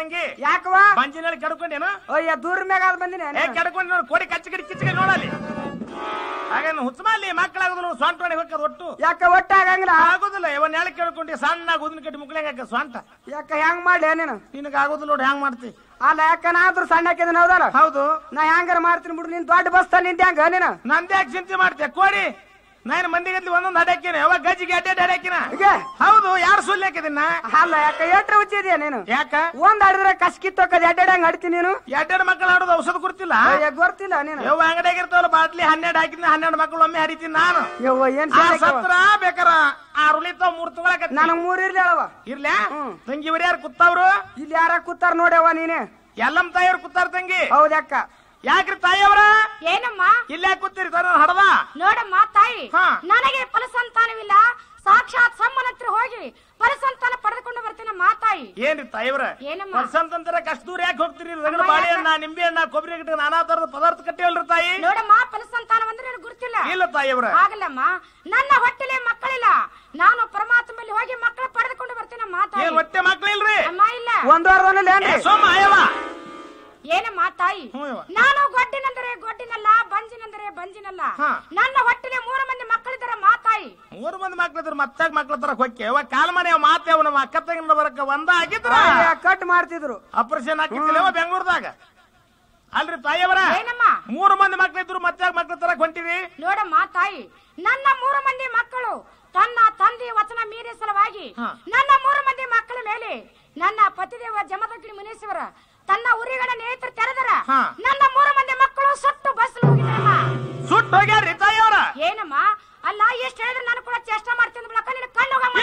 ತಂಗಿ ಯಾಕವ ಬಂಜಿನಲ್ಲಿ ಕೆಡ್ಕೊಂಡೇನು ಅಯ್ಯ ದೂರ ಮ್ಯಾಗ ಅದ್ ಬಂದಿನಿ ಏ ಕೆಡ್ಕೊಂಡು ನೋಡು ಕೋಡಿ ಕಚ್ಚ ಕಡಿ ಕಿಚ್ಚಗೆ ನೋಡಲಿ ಹಾಗೇನು ಹುಚ್ಚಮಲ್ಲಿ ಮಕ್ಕಳಾಗೋದಿಲ್ಲ ಸ್ವಂಟ ಹೊಣೆ ಹೋಗ್ತದ ಒಟ್ಟು ಯಾಕ ಒಟ್ಟ ಆಗಂಗಿಲ್ಲ ಆಗೋದಿಲ್ಲ ಇವನ್ ನೆಲ ಕೇಳ್ಕೊಂಡಿ ಸಣ್ಣ ಉದಿನ ಕಟ್ಟಿ ಮುಕ್ಳಿಗೆ ಹಾಕ ಸ್ವಂಟ ಯಾಕ ಹೆಂಗ್ ಮಾಡ್ಲಿ ನೀನು ನಿನಗೆ ಆಗೋದಿಲ್ಲ ನೋಡಿ ಹ್ಯಾಂಗ್ ಮಾಡ್ತಿ ಅಲ್ಲ ಯಾಕ ನಾ ಆದ್ರೂ ಸಣ್ಣ ಹಾಕಿದನ ಹೌದಲ್ಲ ಹೌದು ನಾ ಹೆಂಗಾರ ಮಾಡ್ತೀನಿ ಬಿಡು ನೀನ್ ದೊಡ್ಡ ಬಸ್ ನಿಂತ ಹೆಂಗ ನೀನು ನಂದೇ ಯಾಕೆ ಚಿಂತೆ ಮಾಡ್ತೀಯ ಕೋಡಿ ನಾನು ಮಂದಿಗಲ್ಲಿ ಒಂದೊಂದು ಅಡ್ಯಾಕಿನ ಯಾವಾಗ ಗಜ್ಜಿಗೆ ಅಡ್ಡ ಅಡ್ಯಾಕಿನ ಈಗ ಹೌದು ಯಾರು ಸುಳ್ಳು ಹಾಕಿದಿನ ಅಲ್ಲ ಯಾಕ ಎಟ್ರ ಹುಚ್ಚಿದ್ಯಾ ನೀನು ಯಾಕ ಒಂದ್ ಆಡಿದ್ರೆ ಕಸ್ಕಿತ್ತೋಕದ್ ಎಡ್ಡೆಡ್ ಹೆಂಗ್ ಆಡ್ತೀನಿ ನೀನು ಎರಡೆರಡು ಮಕ್ಕಳು ಆಡೋದು ಔಷಧ ಕೊಡ್ತಿಲ್ಲ ಅಯ್ಯ ಗೊತ್ತಿಲ್ಲ ನೀನು ಯಾವ ಅಂಗಡಿಯಾಗಿರ್ತಾವಲ್ಲ ಬಾಟ್ಲಿ ಹನ್ನೆರಡು ಹಾಕಿದ್ನ ಹನ್ನೆರಡು ಮಕ್ಕಳು ಒಮ್ಮೆ ಹರಿತೀನಿ ನಾನು ಯವ್ವ ಏನ್ ಆ ಶಾಲೆ ಸತ್ರ ಬೇಕಾರ ಆ ರುಳಿತಾವ ಮೂರ್ ತಗೊಳಕ ನನಗ್ ಮೂರ್ ಇರ್ಲಿ ಅಳವ ಇರ್ಲ್ಯಾ ಹ್ಮ್. ತಂಗಿ ಇವ್ರು ಯಾರು ಕುತ್ತವ್ರು ಇಲ್ಲಿ ಯಾರ ಕೂತಾರ ನೋಡ್ಯವ ನೀನೆ ಎಲ್ಲಮ್ಮ ತಾಯಿಯವ್ರು ಕುತ್ತಾರ ತಂಗಿ ಹೌದಕ್ಕ ಯಾಕ್ರಿ ತಾಯಿಯವರ ಏನಮ್ಮ ಇಲ್ಲೇ ಕೂತಿರಿ ತರ ಹಡದ ನೋಡಮ್ಮ ತಾಯಿ ಹಾ. ನನಗೆ ಫಲಸಂತಾನವಿಲ್ಲ ಸಾಕ್ಷಾತ್ ಸಮ್ಮನ ಹತ್ರ ಹೋಗಿ ಫಲಸಂತಾನ ಪಡೆದುಕೊಂಡು ಬರ್ತೀನಮ್ಮ ತಾಯಿ ಏನ್ರಿ ತಾಯಿಯವ್ರ ಏನಮ್ಮ? ವರ್ಷಂತರ ಕಷ್ಟ ದೂರ ಯಾಕೆ ಹೋಗ್ತೀರಿ ರಗಡ ಅಮ್ಮ, ಬಾಳೆಹಣ್ಣ ನಿಂಬೆ ಹಣ್ಣ ಕೊಬ್ಬರಿ ಗಿಡ ನಾನಾ ತರದ ಪದಾರ್ಥ ಕಟ್ಟಿವಲ್ರಿ ತಾಯಿ ನೋಡಮ್ಮ ಫಲಸಂತಾನ ಅಂದ್ರೆ ನನಗೆ ಗುರುತಿಲ್ಲ ಇಲ್ಲ ತಾಯಿಯವ್ರ ಆಗಲ್ಲಮ್ಮ ನನ್ನ ಹೊಟ್ಟೆಲೆ ಮಕ್ಕಳಿಲ್ಲ ನಾನು ಪರಮಾತ್ಮ ಬಳಿ ಹೋಗಿ ಮಕ್ಕಳು ಪಡೆದುಕೊಂಡು ಬರ್ತೀನಮ್ಮ ತಾಯಿ ಏನ್ ಹೊಟ್ಟೆ ಮಕ್ಳಿಲ್ರಿ ಅಮ್ಮ ಇಲ್ಲ ಒಂದ್ ವಾರದಲ್ಲಿ ಏ, ಏನ್ರಿ ಸೋಮ ಅಯ್ಯವ ಏನಮ್ಮ ತಾಯಿ ಹ್ಞೂ ಯವ್ವ. ನಾನು ಗೊಡ್ಡಿನೆಂದರೆ ಗೊಡ್ಡಿನಲ್ಲ ಬಂಜಿನೆಂದರೆ ಬಂಜಿನಲ್ಲ ಹಾ. ನನ್ನ ಹೊಟ್ಟೆಲೆ ಮೂರು ಮಂದಿ ಮಕ್ಕಳಿದ್ದಾರೆ ಮಾ ತಾಯಿ ಮೂರ್ ಮಂದಿ ಮಕ್ಳಿದ್ರು ಮತ್ತಾಗ ಮಕ್ಳ ತರ ಹೊಕ್ಕೆ ಅವ ಕಾಲ ಮನೆ ಅವ ಮಾತೆ ಅವನ ಅಕ್ಕ ತಂಗಿನ ಬರಕ ಒಂದ ಆಗಿದ್ರ ಕಟ್ ಮಾಡ್ತಿದ್ರು ಆಪರೇಷನ್ ಹಾಕಿತ್ತಿಲ್ಲ ಬೆಂಗಳೂರದಾಗ ಅಲ್ರಿ ತಾಯಿಯವರ ಏನಮ್ಮ ಮೂರು ಮಂದಿ ಮಕ್ಳಿದ್ರು ಮತ್ತಾಗ ಮಕ್ಳ ತರ ಹೊಂಟಿರಿ ನೋಡಮ್ಮ ತಾಯಿ ನನ್ನ ಮೂರು ಮಂದಿ ಮಕ್ಕಳು ತನ್ನ ತಂದೆ ವಚನ ಮೀರಿ ಸಲುವಾಗಿ ಹಾ. ನನ್ನ ಮೂರು ಮಂದಿ ಮಕ್ಕಳ ಮೇಲೆ ನನ್ನ ಪತಿದೇವ ಜಮದಗ್ನಿ ಮುನೀಶ್ವರ ತನ್ನ ಉರಿಗಳ ನೇತ್ರ ತೆರೆದರ ಹಾ. ನನ್ನ ಮೂರು ಮಂದಿ ಮಕ್ಕಳು ಸುಟ್ಟು ಬಸ್ ಹೋಗಿದ್ದಾರಮ್ಮ ಸುಟ್ಟು ಹೋಗ್ಯಾರ್ರಿ ತಾಯಿಯವರ ಏನಮ್ಮ ಅಲ್ಲ ಎಷ್ಟು ಹೇಳಿದ್ರೆ ನಾನು ಕೂಡ ಚೇಷ್ಟ ಮಾಡ್ತೀನಿ ಮೂಲಕ ನಿನ್ನ ಕಣ್ಣು ಹೋಗಮ್ಮ.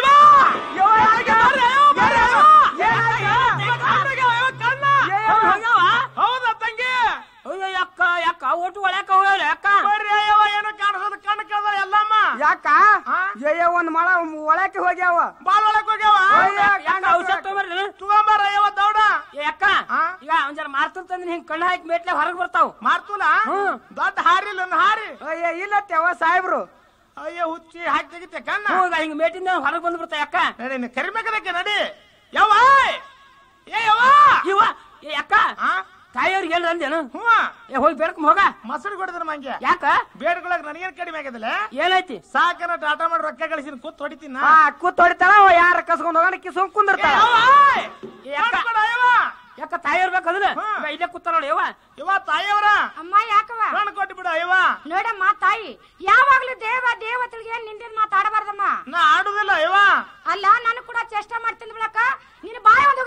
ಹೌದಾ ತಂಗಿ ಅಯ್ಯೋ ಯಾಕ ಯಾಕ ಒಟ್ಟು ಒಳಕ ಹೋಗ್ಯಾವ ಯಾಕ ಬರ್ರಿ ಅಯ್ಯವ ಏನು ಕಾಣಿಸೋದು ಕಣ್ಣು ಕಳ್ದ ಎಲ್ಲಮ್ಮ ಯಾಕ ಹಾ? ಅಯ್ಯ ಒಂದ್ ಮಳ ಒಳಕ್ಕೆ ಹೋಗ್ಯಾವ ಬಾಲ್ ಒಳಗ್ ಹೋಗ್ಯಾವ ಅಯ್ಯ, ಯಾಕ ಔಷಧ ತಗೊಂಬರ್ರಿ ತಗೊಂಬಾರ ಅಯ್ಯವ ದೌಡ ಏ ಅಕ್ಕ ಹಾ? ಈಗ ಒಂದ್ ಜರ ಮಾರ್ತಂತಂದ್ರೆ ಹಿಂಗ್ ಕಣ್ಣ ಹಾಕಿ ಮೇಟ್ಲೆ ಹೊರಗ್ ಬರ್ತಾವ್ ಮಾಡ್ತುಲ ಹ್ಮ್. ದೊಡ್ಡ ಹಾರಿಲ್ಲ ಒಂದು ಹಾರಿ ಅಯ್ಯ ಇಲ್ಲತ್ತೇವ ಸಾಹೇಬ್ರು ಅಯ್ಯ ಹುಚ್ಚಿ ಹಾಕಿ ತೆಗಿತೆ ಕಣ್ಣ ಹ್ಞೂ ಈಗ ಹಿಂಗ್ ಮೇಟಿಂದ ಹೊರಗ್ ಬಂದ್ ಬರ್ತಾವ ಯಾಕ ನಡಿ ನೀ ಕರಿಬೇಕದಕ್ಕೆ ನಡಿ ಯಾವ ಏ ಯವ್ವ ಇವ ಏ ಅಕ್ಕ ಆ? ತಾಯಿಯವ್ರಿಗೆ ಏನ್ರ ಅಂದೇನು ಹ್ಞೂ ಏ ಹೋಗಿ ಬೇಡ್ಕೊಂಡ್ ಹೋಗ ಮೊಸರು ಕೊಡಿದ್ರ ಮಂಗೆ ಯಾಕ ಬೇಡ್ಕೊಳಕ್ ನನಗೇನ್ ಕಡಿಮೆ ಆಗಿದಿಲ್ಲ ಏನೈತಿ ಸಾಕನ ಟಾಟಾ ಮಾಡಿ ರೊಕ್ಕ ಗಳಿಸಿನ ಕೂತ್ ಹೊಡಿತೀನ ಆ ಕೂತ್ ಹೊಡಿತಾಳ ಅವ ಯಾರ ಕಸ್ಕೊಂಡ್ ಹೋಗೋಣ ಕಿಸ್ಕೊಂಡ್ ಕುಂದಿರ್ತಾಳ ಏ ಅಕ್ಕ ಯಾಕ ತಾಯಿಯವ್ರ ಬೇಕಂದ್ರೆ ಹಾ. ಈಗ ಇಲ್ಲೇ ಕೂತಾರ ನೋಡಿ ಯವ್ವ ಇವ ತಾಯಿಯವರ ಅಮ್ಮ ಯಾಕವ ಕಣ್ಣು ಕೊಟ್ಟು ಬಿಡು ಅಯ್ಯವ ನೋಡಮ್ಮ ತಾಯಿ ಯಾವಾಗ್ಲೂ ದೇವ ದೇವತೆಗಳಿಗೆ ನಿಂದಿನ ಮಾತಾಡಬಾರ್ದಮ್ಮ ನಾ ಆಡುದಿಲ್ಲ ಅಯ್ಯವ ಅಲ್ಲ ನಾನು ಕೂಡ ಚೇಷ್ಟ ಮಾಡ್ತೀನಿ ಬಿಳಕ ನೀನು ಬಾಯ ಒಂದು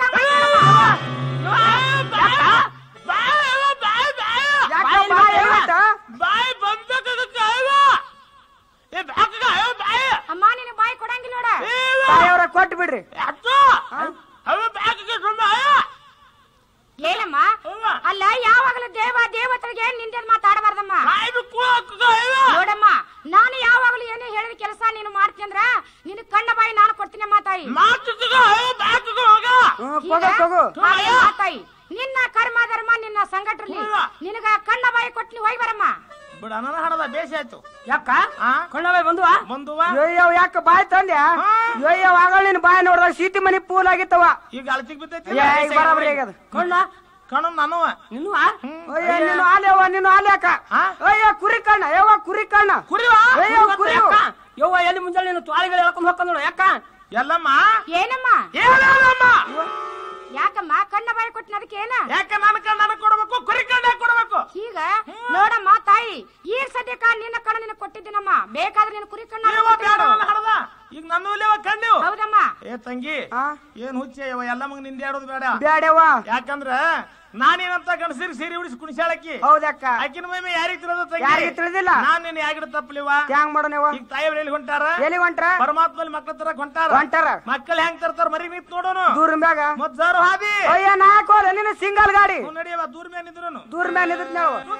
ಯಾಕ ಬಾಯಲ್ಲಿ ಬಾ ಬಿಟ್ಟ? ಏನಾಯ್ತ? ಬಾಯಿ ಬಂದಕ್ಕೆ ಅಯ್ಯವ ಏ ಬ್ಯಾಕಗ ಅಯ್ಯವ ಬಾಯಿ ಅಮ್ಮ ನೀನು ಬಾಯಿ ಕೊಡಂಗಿಲ್ಲ ನೋಡ ತಾಯಿಯವ್ರ ಕೊಟ್ಟು ಬಿಡ್ರಿ ಅಚ್ಚು ಅವ ಬ್ಯಾಕಗೆ ಸುಮ್ಮ ಅಯ್ಯ ಏನಮ್ಮ ಅವ್ವ. ಅಲ್ಲ ಯಾವಾಗಲೂ ದೇವ ದೇವತೆಗಳಿಗೆ ನಿಂದಿನ ಮಾತಾಡಬಾರ್ದಮ್ಮ ಬಾಯಿ ಬಿಕ್ಕು ಹಾಕಗ ಅಯ್ಯವ ನೋಡಮ್ಮ ನಾನು ಯಾವಾಗಲೂ ಏನೇ ಹೇಳಿದ ಕೆಲಸ ನೀನು ಮಾಡ್ತೀನಿ ಅಂದ್ರ ನಿನ್ನ ಕಣ್ಣ ಬಾಯಿ ನಾನು ಕೊಡ್ತೀನಿ ಅಮ್ಮ ತಾಯಿ ಮಾತುಗ ಅಯ್ಯವ ಬ್ಯಾಕಗ ಹೋಗ ಹ್ಮ್ ಕೊಗು ಕೊಗು ಹಾಗೆ ಅಮ್ಮ ತಾಯಿ ನಿನ್ನ ಕರ್ಮ ಧರ್ಮ ನಿನ್ನ ಸಂಘಟನೆ ಅವ್ವ. ನಿನಗ ಕಣ್ಣ ಬಾಯಿ ಕೊಟ್ಟು ಹೋಗಿ ಬರಮ್ಮ ಬಿಡ ನನ್ನ ಹಣದ ಬೇಸಿ ಆಯ್ತು ಯಾಕ ಆ ಕಣ್ಣವೇ ಬಂದುವ ಬಂದುವ ಅಯ್ಯವ್ ಯಾಕ ಬಾಯ್ ತಂದ್ಯಾ ಹಾ. ಅಯ್ಯವ್ ಆಗಳ ನಿನ್ ಬಾಯ್ ನೋಡಿದಾಗ ಸೀಟಿ ಮನಿ ಪೂಲ್ ಆಗಿತ್ತವ ಈಗ ಅಳತಿಗ್ ಬಿದ್ದೈತಿ ಏ, ಈಗ ಬರಾಬರಿ ಆಗ್ಯದ ಕಣ್ಣ ಕಣ್ಣು ನನ್ನವ ನಿನ್ನುವ ಅಯ್ಯ ನೀನು ಆಲ್ಯವ ನೀನು ಆಲ್ಯಾಕ ಹಾ? ಅಯ್ಯ ಕುರಿ ಕಣ್ಣ ಯವ್ವ ಕುರಿ ಕಣ್ಣ ಕುರಿವ ಅಯ್ಯೋ ಕುರಿ ಯಾಕ ಯವ್ವ ಎಲ್ಲಿ ಮುಂಜಾನೆ ನೀನು ತ್ವಾಳಿಗಳು ಹೇಳ್ಕೊಂಡ್ ಹೋಗ್ಕೊಂಡ್ ನೋಡು ಯಾಕ ಎಲ್ಲಮ್ಮ ಏನಮ್ಮ ಏನಮ್ಮ ಯಾಕಮ್ಮ ಕಣ್ಣ ಬಾಯಿ ಕೊಟ್ಟಿನ ಅದಕ್ಕೆ ಏನ ಯಾಕೆ ನನ್ನ ಕಣ್ಣು ನನಗ್ ಕೊಡ್ಬೇಕು ಕುರಿ ಕಣ್ಣು ಯಾಕೆ ಕೊಡ್ಬೇಕು ಈಗ ನೋಡಮ್ಮ ತಾಯಿ ಈಗ ಸದ್ಯಕ್ಕ ನಿನ್ನ ಕಣ್ಣ ನಿನಗೆ ಕೊಟ್ಟಿದ್ದೀನಮ್ಮ ಬೇಕಾದ್ರೆ ನಿನ್ನ ಕುರಿ ಕಣ್ಣ ನೀವ ಬೇಡ ನನ್ನ ಹಣದ ಈಗ ನನ್ನ ಉಲ್ಲೇವ ಕಣ್ಣು ಹೌದಮ್ಮ ಏ ತಂಗಿ ಹಾ? ಏನ್ ಹುಚ್ಚೆ ಇವ ಎಲ್ಲ ಮಗ ನಿಂದೆ ಆಡೋದು ಬೇಡ ಬ್ಯಾಡ್ಯವ ಯಾಕಂದ್ರ ನಾನೇನಂತ ಗಣಸಿರಿ ಸೀರೆ ಉಡಿಸಿ ಕುಣಿಸಾಳಕ್ಕಿ ಹೌದಕ್ಕ ಆಕಿನ ಮೈ ಯಾರಿಗ್ ತಿಳಿದ ತಂಗಿ ಯಾರಿಗ್ ತಿಳಿದಿಲ್ಲ? ನಾನ್ ನಿನ್ನ ಯಾಗಿಡ ತಪ್ಪಲಿವ ಹ್ಯಾಂಗ್ ಮಾಡೋಣವ ಈಗ ತಾಯಿಯವ್ರು ಎಲ್ಲಿ ಹೊಂಟಾರ ಎಲ್ಲಿ ಹೊಂಟ್ರ ಪರಮಾತ್ಮಲ್ಲಿ ಮಕ್ಕಳ ತರ ಹೊಂಟಾರ ಹೊಂಟಾರ ಮಕ್ಕಳು ಹೆಂಗ್ ತರ್ತಾರ ಮರಿ ನಿಂತ್ ನೋಡೋನು ದೂರ ಮ್ಯಾಗ ಮತ್ ಜಾರು ಹಾದಿ ಅಯ್ಯ ನಾಕೋರ ನಿನ್ನ ಸಿಂಗಲ್ ಗಾಡಿ ನಡೆಯವ ದೂರ ಮೇಲೆ ನಿಂದ್ರು ದೂರ ಮ್ಯಾಗ ನಿಂತ ನಾವು